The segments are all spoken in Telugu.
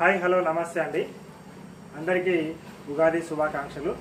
హాయ్ హలో నమస్తే అండి అందరికీ ఉగాది శుభాకాంక్షలు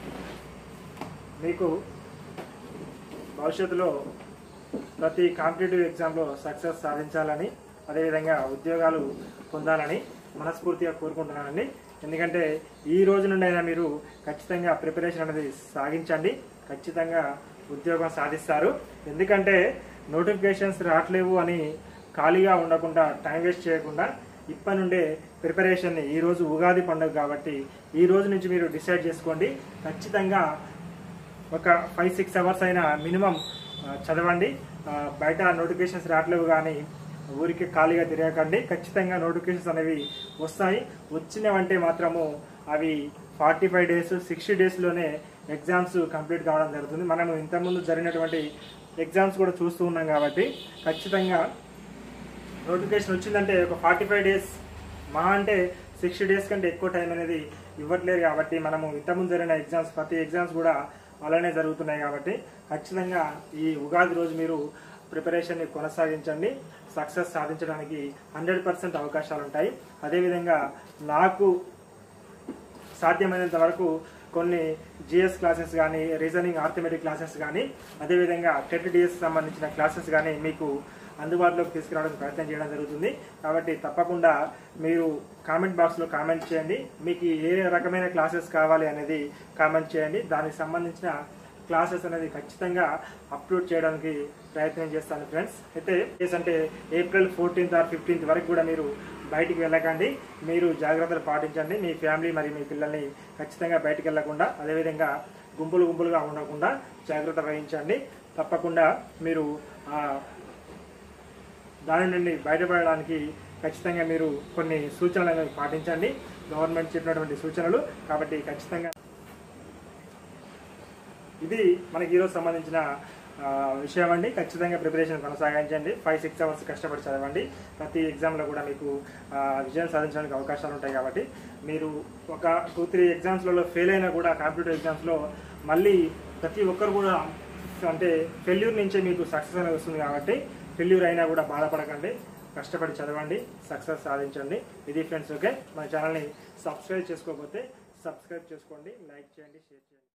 మీకు భవిష్యత్తులో ప్రతి కాంపిటేటివ్ ఎగ్జామ్లో సక్సెస్ సాధించాలని అదేవిధంగా ఉద్యోగాలు పొందాలని మనస్ఫూర్తిగా కోరుకుంటున్నానండి ఎందుకంటే ఈ రోజు నుండి అయినా మీరు ఖచ్చితంగా ప్రిపరేషన్ అనేది సాగించండి ఖచ్చితంగా ఉద్యోగం సాధిస్తారు ఎందుకంటే నోటిఫికేషన్స్ రావట్లేవు అని ఖాళీగా ఉండకుండా టైం వేస్ట్ చేయకుండా ఇప్పటి నుండే ప్రిపరేషన్ని ఈ రోజు ఉగాది పండుగ కాబట్టి ఈ రోజు నుంచి మీరు డిసైడ్ చేసుకోండి ఖచ్చితంగా ఒక ఫైవ్ సిక్స్ అవర్స్ అయినా మినిమం చదవండి ఆ, బయట నోటిఫికేషన్స్ రావట్లేవు కానీ ఊరికి ఖాళీగా తిరగకండి ఖచ్చితంగా నోటిఫికేషన్స్ అనేవి వస్తాయి వచ్చినవంటే మాత్రము అవి ఫార్టీ ఫైవ్ డేస్ సిక్స్టీ డేస్లోనే ఎగ్జామ్స్ కంప్లీట్ కావడం జరుగుతుంది మనము ఇంతకుముందు జరిగినటువంటి ఎగ్జామ్స్ కూడా చూస్తూ ఉన్నాం కాబట్టి ఖచ్చితంగా నోటిఫికేషన్ వచ్చిందంటే ఒక ఫార్టీ ఫైవ్ డేస్ మహా అంటే సిక్స్టీ డేస్ కంటే ఎక్కువ టైం అనేది ఇవ్వట్లేదు కాబట్టి మనము ఇంతకుముందు జరిగిన ఎగ్జామ్స్ ప్రతి ఎగ్జామ్స్ కూడా అలానే జరుగుతున్నాయి కాబట్టి ఖచ్చితంగా ఈ ఉగాది రోజు మీరు ప్రిపరేషన్ని కొనసాగించండి సక్సెస్ సాధించడానికి హండ్రెడ్ పర్సెంట్ అవకాశాలు ఉంటాయి అదేవిధంగా నాకు సాధ్యమైనంత వరకు కొన్ని జిఎస్ క్లాసెస్ కానీ రీజనింగ్ ఆర్థమెటిక్ క్లాసెస్ కానీ అదేవిధంగా టెట్ డిఎస్ సంబంధించిన క్లాసెస్ కానీ మీకు అందుబాటులోకి తీసుకురావడానికి ప్రయత్నం చేయడం జరుగుతుంది కాబట్టి తప్పకుండా మీరు కామెంట్ బాక్స్లో కామెంట్ చేయండి మీకు ఏ రకమైన క్లాసెస్ కావాలి అనేది కామెంట్ చేయండి దానికి సంబంధించిన క్లాసెస్ అనేది ఖచ్చితంగా అప్లోడ్ చేయడానికి ప్రయత్నం చేస్తాను ఫ్రెండ్స్ అయితే కేస్ అంటే ఏప్రిల్ ఫోర్టీన్త్ ఆర్ ఫిఫ్టీన్త్ వరకు కూడా మీరు బయటికి వెళ్ళకండి మీరు జాగ్రత్తలు పాటించండి మీ ఫ్యామిలీ మరియు మీ పిల్లల్ని ఖచ్చితంగా బయటికి వెళ్ళకుండా అదేవిధంగా గుంపులు గుంపులుగా ఉండకుండా జాగ్రత్త వహించండి తప్పకుండా మీరు ఆ, దాని నుండి బయటపడడానికి ఖచ్చితంగా మీరు కొన్ని సూచనలు అనేవి పాటించండి గవర్నమెంట్ చెప్పినటువంటి సూచనలు కాబట్టి ఖచ్చితంగా ఇది మనకి ఈరోజు సంబంధించిన ఆ, విషయం అండి ఖచ్చితంగా ప్రిపరేషన్ కొనసాగించండి ఫైవ్ సిక్స్ అవర్స్ కష్టపడి చదవండి ప్రతి ఎగ్జామ్లో కూడా మీకు ఆ, విజయం సాధించడానికి అవకాశాలు ఉంటాయి కాబట్టి మీరు ఒక టూ త్రీ ఎగ్జామ్స్లలో ఫెయిల్ అయినా కూడా కాంపిటేటివ్ ఎగ్జామ్స్లో మళ్ళీ ప్రతి ఒక్కరు కూడా అంటే ఫెయిల్యూర్ నుంచే మీకు సక్సెస్ అనేది వస్తుంది కాబట్టి ఫెయిల్యూర్ అయినా కూడా బాధపడకండి కష్టపడి చదవండి సక్సెస్ సాధించండి ఇది ఫ్రెండ్స్ ఓకే మన ఛానల్ని సబ్స్క్రైబ్ చేసుకోకపోతే సబ్స్క్రైబ్ చేసుకోండి లైక్ చేయండి షేర్ చేయండి